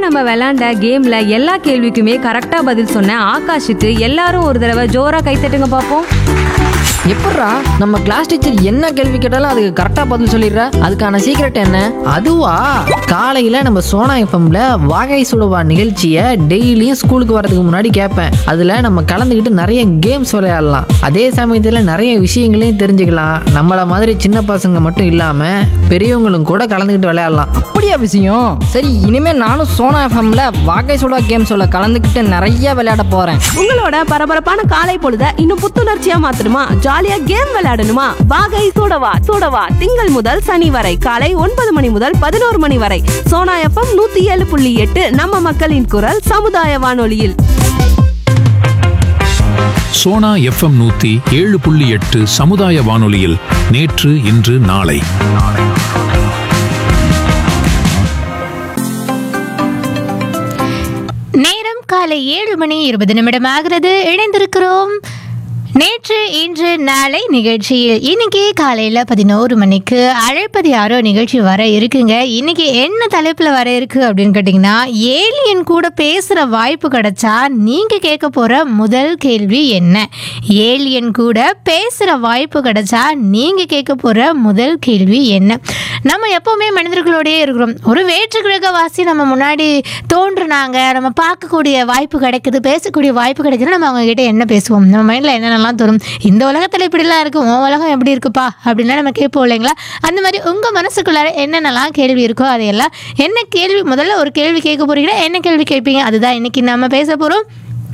நம்ம விளையாண்ட கேம்ல எல்லா கேள்விக்குமே கரெக்டா பதில் சொன்ன ஆகாஷுக்கு எல்லாரும் ஒரு தடவை ஜோரா கைத்தட்டுங்க பார்ப்போம் எப்பட்றா நம்ம கிளாஸ் டீச்சர் என்ன கேள்வி கேட்டாலும் அதுக்கு கரெக்டாக பதில் சொல்லிடுற அதுக்கான சீக்ரெட் என்ன அதுவா காலையில் நம்ம சோனா எஃப்எம்ல வாகை சுடுவா நிகழ்ச்சியை டெய்லியும் ஸ்கூலுக்கு வரதுக்கு முன்னாடி கேட்பேன் அதில் நம்ம கலந்துக்கிட்டு நிறைய கேம்ஸ் விளையாடலாம் அதே சமயத்தில் நிறைய விஷயங்களையும் தெரிஞ்சுக்கலாம் நம்மளை மாதிரி சின்ன பசங்க மட்டும் இல்லாமல் பெரியவங்களும் கூட கலந்துக்கிட்டு விளையாடலாம் அப்படியா விஷயம் சரி இனிமே நானும் சோனா எஃப்எம்ல வாகை சுடா கேம் சொல்ல கலந்துக்கிட்டு நிறைய விளையாட போறேன் உங்களோட பரபரப்பான காலை பொழுத இன்னும் புத்துணர்ச்சியா மாத்தணுமா ஜாலியா கேம் விளையாடணுமா வாகை சூடவா சூடவா திங்கள் முதல் சனி வரை காலை ஒன்பது மணி முதல் பதினோரு மணி வரை சோனா எஃப்எம் நூத்தி ஏழு புள்ளி எட்டு நம்ம மக்களின் குரல் சமுதாய வானொலியில் சோனா எஃப்எம் நூத்தி ஏழு புள்ளி எட்டு சமுதாய வானொலியில் நேற்று இன்று நாளை நேரம் காலை ஏழு மணி இருபது நிமிடம் ஆகிறது இணைந்திருக்கிறோம் நேற்று இன்று நாளை நிகழ்ச்சியில் இன்னைக்கு காலையில் பதினோரு மணிக்கு அழைப்பது யாரோ நிகழ்ச்சி வர இருக்குங்க இன்னைக்கு என்ன தலைப்பில் வர இருக்கு அப்படின்னு கேட்டிங்கன்னா ஏலியன் கூட பேசுகிற வாய்ப்பு கிடைச்சா நீங்கள் கேட்க போகிற முதல் கேள்வி என்ன ஏலியன் கூட பேசுகிற வாய்ப்பு கிடைச்சா நீங்கள் கேட்க போகிற முதல் கேள்வி என்ன நம்ம எப்போவுமே மனிதர்களோடயே இருக்கிறோம் ஒரு வேற்று கிரகவாசி நம்ம முன்னாடி தோன்றுனாங்க நம்ம பார்க்கக்கூடிய வாய்ப்பு கிடைக்குது பேசக்கூடிய வாய்ப்பு கிடைக்குது நம்ம அவங்க கிட்ட என்ன பேசுவோம் நம்ம மைண்டில் என்னென்னலாம் தோணும் இந்த உலகத்தில் இப்படிலாம் இருக்கு உன் உலகம் எப்படி இருக்குப்பா அப்படின்லாம் நம்ம கேட்போம் இல்லைங்களா அந்த மாதிரி உங்கள் மனசுக்குள்ளார என்னென்னலாம் கேள்வி இருக்கோ அதையெல்லாம் என்ன கேள்வி முதல்ல ஒரு கேள்வி கேட்க போறீங்கன்னா என்ன கேள்வி கேட்பீங்க அதுதான் இன்னைக்கு நம்ம பேச போகிறோம்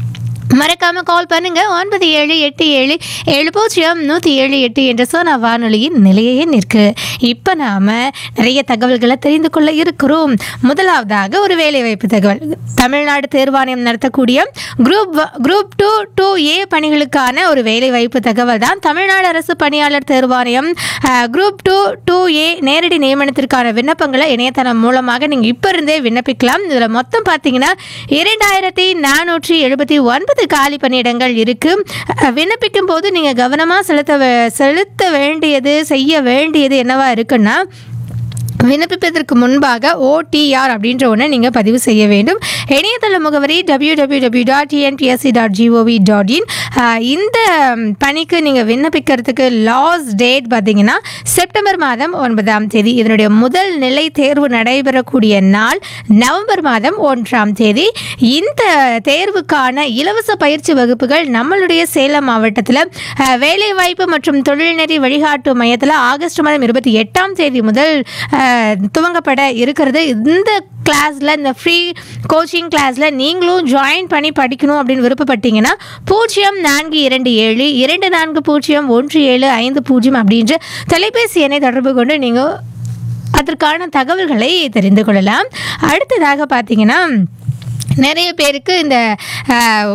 மறக்காம கால் பண்ணுங்க ஒன்பது ஏழு எட்டு ஏழு ஏழு பூஜ்ஜியம் நூற்றி ஏழு எட்டு என்ற சோனா வானொலியின் நிலையே நிற்கு இப்போ நாம நிறைய தகவல்களை தெரிந்து கொள்ள இருக்கிறோம் முதலாவதாக ஒரு வேலைவாய்ப்பு தகவல் தமிழ்நாடு தேர்வாணையம் நடத்தக்கூடிய group group two two A பணிகளுக்கான ஒரு வேலைவாய்ப்பு தகவல் தான் தமிழ்நாடு அரசு பணியாளர் தேர்வாணையம் குரூப் டூ டூ ஏ நேரடி நியமனத்திற்கான விண்ணப்பங்களை இணையதளம் மூலமாக நீங்கள் இப்போ இருந்தே விண்ணப்பிக்கலாம் இதில் மொத்தம் பார்த்தீங்கன்னா இரண்டாயிரத்தி நானூற்றி எழுபத்தி ஒன்பது காலி பணியிடங்கள் இருக்கு அஹ், விண்ணப்பிக்கும் போது நீங்கள் கவனமாக செலுத்த வே- செலுத்த வேண்டியது செய்ய வேண்டியது என்னவா இருக்குன்னா விண்ணப்பிப்பதற்கு முன்பாக ஓடிஆர் அப்படின்ற ஒன்றை நீங்கள் பதிவு செய்ய வேண்டும் இணையதள முகவரி W W W dot TNPSC dot GOV dot in இந்த ம், பணிக்கு நீங்கள் விண்ணப்பிக்கிறதுக்கு லாஸ்ட் டேட் பார்த்தீங்கன்னா செப்டம்பர் மாதம் ஒன்பதாம் தேதி இதனுடைய முதல் நிலை தேர்வு நடைபெறக்கூடிய நாள் நவம்பர் மாதம் ஒன்றாம் தேதி இந்த தேர்வுக்கான இலவச பயிற்சி வகுப்புகள் நம்மளுடைய சேலம் மாவட்டத்தில் வேலைவாய்ப்பு மற்றும் தொழில்நெறி வழிகாட்டு மையத்தில் ஆகஸ்ட் மாதம் இருபத்தி எட்டாம் தேதி முதல் அஹ், துவங்கப்பட இருக்கிறது இந்த கிளாஸில் இந்த ஃப்ரீ கோச்சிங் கிளாஸில் நீங்களும் ஜாயின் பண்ணி படிக்கணும் அப்படின்னு விருப்பப்பட்டீங்கன்னா பூஜ்ஜியம் நான்கு இரண்டு ஏழு இரண்டு நான்கு பூஜ்ஜியம் ஒன்று ஏழு ஐந்து பூஜ்ஜியம் அப்படின்ற தொலைபேசி எண்ணை தொடர்பு கொண்டு நீங்கள் அதற்கான தகவல்களை தெரிந்து கொள்ளலாம் அடுத்ததாக பார்த்தீங்கன்னா நிறைய பேருக்கு இந்த அஹ்,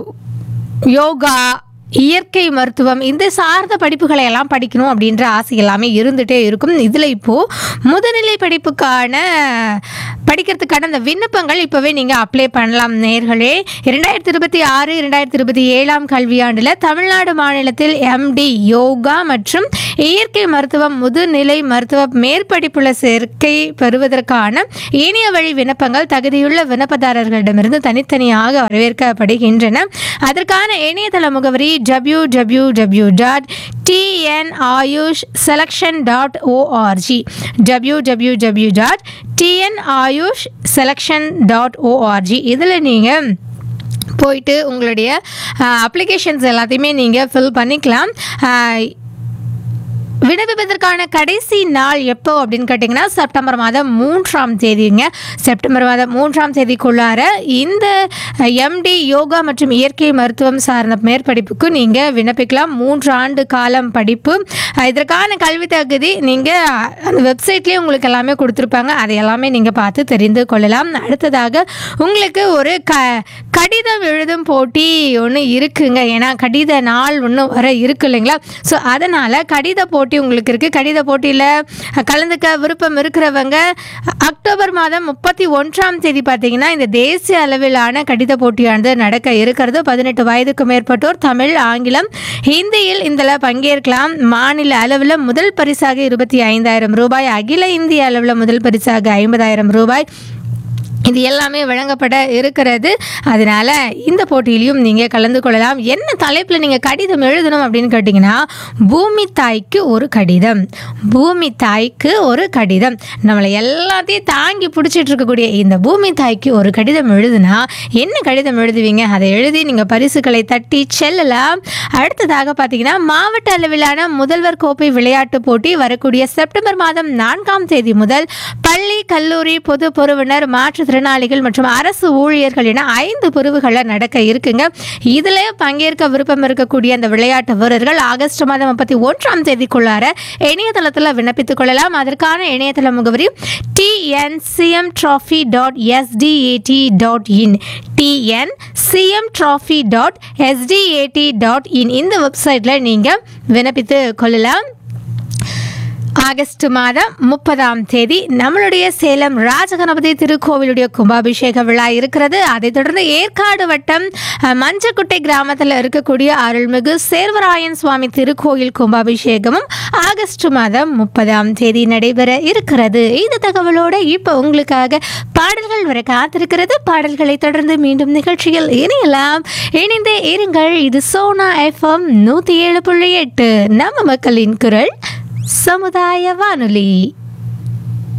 யோகா இயற்கை மருத்துவம் இந்த சார்ந்த படிப்புகளை எல்லாம் படிக்கணும் அப்படின்ற ஆசை எல்லாமே இருந்துகிட்டே இருக்கும் இதில் இப்போது முதுநிலை படிப்புக்கான படிக்கிறதுக்கான அந்த விண்ணப்பங்கள் இப்போவே நீங்கள் அப்ளை பண்ணலாம் நேர்களே இரண்டாயிரத்தி இருபத்தி ஆறு இரண்டாயிரத்தி இருபத்தி ஏழாம் கல்வியாண்டில் தமிழ்நாடு மாநிலத்தில் எம்டி யோகா மற்றும் இயற்கை மருத்துவம் முதுநிலை மருத்துவ மேற்படிப்புல சேர்க்கை பெறுவதற்கான இணைய வழி விண்ணப்பங்கள் தகுதியுள்ள விண்ணப்பதாரர்களிடமிருந்து தனித்தனியாக வரவேற்கப்படுகின்றன அதற்கான இணையதள முகவரி W W W dot TN Ayush selection dot ORG W W W dot TN Ayush selection dot ORG இதில் நீங்கள் போயிட்டு உங்களுடைய அப்ளிகேஷன்ஸ் எல்லாத்தையுமே நீங்கள் ஃபில் பண்ணிக்கலாம் அஹ், விண்ணப்பிப்பதற்கான கடைசி நாள் எப்போ அப்படின்னு கேட்டிங்கன்னா செப்டம்பர் மாதம் மூன்றாம் தேதிங்க செப்டம்பர் மாதம் மூன்றாம் தேதிக்குள்ளார இந்த எம்டி யோகா மற்றும் இயற்கை மருத்துவம் சார்ந்த மேற்படிப்புக்கு நீங்கள் விண்ணப்பிக்கலாம் மூன்று ஆண்டு காலம் படிப்பு அஹ் இதற்கான கல்வி தகுதி நீங்கள் அந்த வெப்சைட்லேயே உங்களுக்கு எல்லாமே கொடுத்துருப்பாங்க அதை எல்லாமே நீங்கள் பார்த்து தெரிந்து கொள்ளலாம் அடுத்ததாக உங்களுக்கு ஒரு க கடிதம் எழுதும் போட்டி ஒன்று இருக்குங்க ஏன்னா கடித நாள் ஒன்று வர இருக்கு இல்லைங்களா ஸோ அதனால் கடித போட்டி உங்களுக்கு இருக்குது கடித போட்டியில் கலந்துக்க விருப்பம் இருக்கிறவங்க அக்டோபர் மாதம் முப்பத்தி ஒன்றாம் தேதி பார்த்தீங்கன்னா இந்த தேசிய அளவிலான கடித போட்டியானது நடக்க இருக்கிறது பதினெட்டு வயதுக்கு மேற்பட்டோர் தமிழ் ஆங்கிலம் ஹிந்தியில் இதில் பங்கேற்கலாம் மாநில அளவில் முதல் பரிசாக இருபத்தி ஐந்தாயிரம் ரூபாய் அகில இந்திய அளவில் முதல் பரிசாக ஐம்பதாயிரம் ரூபாய் இது எல்லாமே வழங்கப்பட இருக்கிறது அதனால இந்த போட்டியிலையும் நீங்கள் கலந்து கொள்ளலாம் என்ன தலைப்பில் நீங்கள் கடிதம் எழுதணும் அப்படின்னு கேட்டிங்கன்னா பூமி தாய்க்கு ஒரு கடிதம் பூமி தாய்க்கு ஒரு கடிதம் நம்மளை எல்லாத்தையும் தாங்கி பிடிச்சிட்டு இருக்கக்கூடிய இந்த பூமி தாய்க்கு ஒரு கடிதம் எழுதுனா என்ன கடிதம் எழுதுவீங்க அதை எழுதி நீங்கள் பரிசுகளை தட்டி செல்லலாம் அடுத்ததாக பார்த்தீங்கன்னா மாவட்ட அளவிலான முதல்வர் கோப்பை விளையாட்டு போட்டி வரக்கூடிய செப்டம்பர் மாதம் நான்காம் தேதி முதல் பள்ளி கல்லூரி பொது பொறுவினர் மாற்றுத்திறனாளிகள் மற்றும் அரசு ஊழியர்கள் என ஐந்து பிரிவுகளில் நடக்க இருக்குங்க இதில் பங்கேற்க விருப்பம் இருக்கக்கூடிய அந்த விளையாட்டு வீரர்கள் ஆகஸ்ட் மாதம் முப்பத்தி ஒன்றாம் தேதிக்குள்ளார இணையதளத்தில் விண்ணப்பித்துக் கொள்ளலாம் அதற்கான இணையதள முகவரி TNCM trophy dot SDAT dot in TN CM trophy dot SDAT dot in இந்த வெப்சைட்டில் நீங்கள் விண்ணப்பித்து கொள்ளலாம் ஆகஸ்ட் மாதம் முப்பதாம் தேதி நம்மளுடைய சேலம் ராஜகணபதி திருக்கோவிலுடைய கும்பாபிஷேக விழா இருக்கிறது அதைத் தொடர்ந்து ஏற்காடு வட்டம் அஹ், மஞ்சக்குட்டை கிராமத்தில் இருக்கக்கூடிய அருள்மிகு சேர்வராயன் சுவாமி திருக்கோயில் கும்பாபிஷேகமும் ஆகஸ்ட் மாதம் முப்பதாம் தேதி நடைபெற இருக்கிறது இந்த தகவலோட இப்போ உங்களுக்காக பாடல்கள் வர காத்திருக்கிறது பாடல்களை தொடர்ந்து மீண்டும் நிகழ்ச்சியில் இணையலாம் இணைந்தே இருங்கள் இது சோனா எஃப்எம் நூற்றி ஏழு புள்ளி எட்டு நம்ம மக்களின் குரல் சமுதாய வானொலி